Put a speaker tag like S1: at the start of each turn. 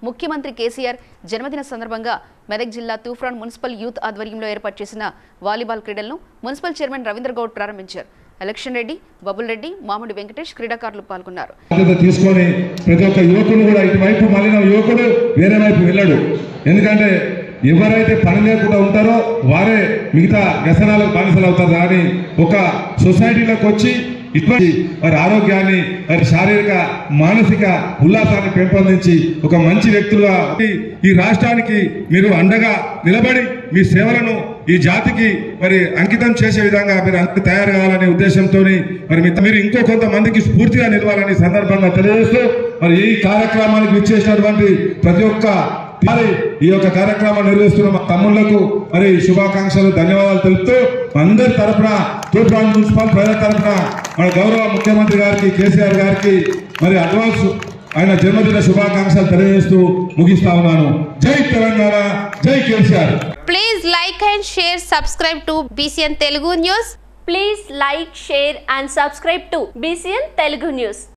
S1: ముఖ్యమంత్రి కేసీఆర్ జన్మదిన సందర్భంగా మెదక్ జిల్లా తూఫ్రాన్ మున్సిపల్ యూత్ ఆధ్వర్యంలో ఏర్పాటు చేసిన వాలీబాల్ క్రీడలను మున్సిపల్ చైర్మన్ రవీంద్ర గౌడ్ ప్రారంభించారు ఎలక్షన్ రెడ్డి బబుల్ రెడ్డి మామిడి వెంకటేష్ క్రీడాకారులు పాల్గొన్నారు
S2: బాధ్యత తీసుకొని ప్రతి ఒక్క యువకుడు కూడా ఇటువైపు మళ్ళిన యువకుడు వేరే వైపు వెళ్ళడు ఎందుకంటే ఎవరైతే పని లేకుండా ఉంటారో వారే మిగతా వ్యసనాలకు బానిసలు అవుతారు కానీ ఒక సొసైటీలోకి వచ్చి ఇటువంటి వారి ఆరోగ్యాన్ని వారి శారీరక మానసిక ఉల్లాసాన్ని పెంపొందించి ఒక మంచి వ్యక్తులుగా ఈ- ఈ రాష్ట్రానికి మీరు అండగా నిలబడి మీ సేవలను ఈ జాతికి మరి అంకితం చేసే విధంగా మీరు అంత తయారు కావాలనే ఉద్దేశంతో మరి మీ- మీరు ఇంకో కొంతమందికి స్ఫూర్తిగా నిలవాలని సందర్భంగా తెలియజేస్తూ మరి ఈ కార్యక్రమానికి విచ్చేసినటువంటి ప్రతి ఒక్క మరి ఈ యొక్క కార్యక్రమం నిర్వహిస్తున్న మా తమ్ముళ్లకు మరి శుభాకాంక్షలు ధన్యవాదాలు తెలుపుతూ అందరి తరఫున తూర్పాన్ మున్సిపల్ ప్రజల తరఫున మన గౌరవ ముఖ్యమంత్రి గారికి కేసీఆర్ గారికి మరి అడ్వాన్స్ ఆయన జన్మదిన శుభాకాంక్షలు తెలియజేస్తూ ముగిస్తా ఉన్నాను జై తెలంగాణ జై KCR
S3: Please like and share, subscribe to BCN Telugu News.
S4: Please like, share and subscribe to BCN Telugu News.